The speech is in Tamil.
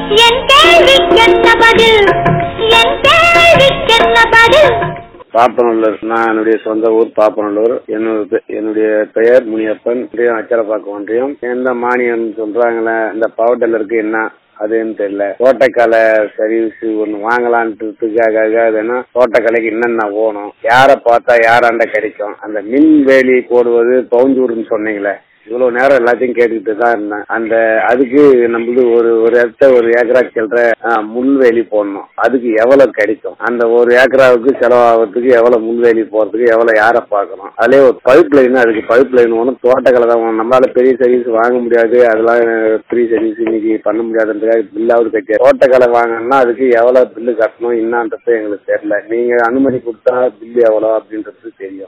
என் கேள்விக்கென்ன பதில் என் கேள்விக்கென்ன பதில் பாப்பநல்லூர் நான் என்னுடைய சொந்த ஊர் பாப்பநல்லூர் என்னுடைய என்னுடைய பெயர் முனியப்பன் ஒன்றியம் அச்சரப்பாக்கம் ஒன்றியம் எந்த மானியம் சொல்றாங்களே இந்த பவர் டில்லருக்கு என்ன அதுன்னு தெரியல தோட்டக்கலை சர்வீஸ் ஒண்ணு வாங்கலான்றதுக்காக அதுன்னா தோட்டக்கலைக்கு என்னென்ன ஓணும் யாரை பார்த்தா யாராண்ட கிடைக்கும் அந்த மின் வேலி போடுவது பவுஞ்சூர்னு சொன்னீங்களே இவ்வளவு நேரம் எல்லாத்தையும் கேட்டுக்கிட்டு தான் இருந்தேன் அந்த அதுக்கு நம்மளுக்கு ஒரு ஒரு இடத்த ஒரு ஏக்கரா செல்ற முன்வேலி போடணும் அதுக்கு எவ்வளவு கிடைக்கும் அந்த ஒரு ஏக்கராவுக்கு செலவாகிறதுக்கு எவ்வளவு முன்வேலி போறதுக்கு எவ்வளவு யாரை பார்க்கணும் அதுலயே ஒரு பைப் லைன் அதுக்கு பைப் லைன் ஒன்றும் தோட்டக்கலை தான் வேணும். நம்மளால பெரிய சர்வீஸ் வாங்க முடியாது அதெல்லாம் ஃப்ரீ சர்வீஸ் இன்னைக்கு பண்ண முடியாதுன்றதுக்காக பில்லாவது கட்டி தோட்டக்கலை வாங்கணும்னா அதுக்கு எவ்வளவு பில்லு கட்டணும் என்னன்றது எங்களுக்கு தெரியல நீங்க அனுமதி கொடுத்தா பில்லு எவ்வளவு அப்படின்றது தெரியும்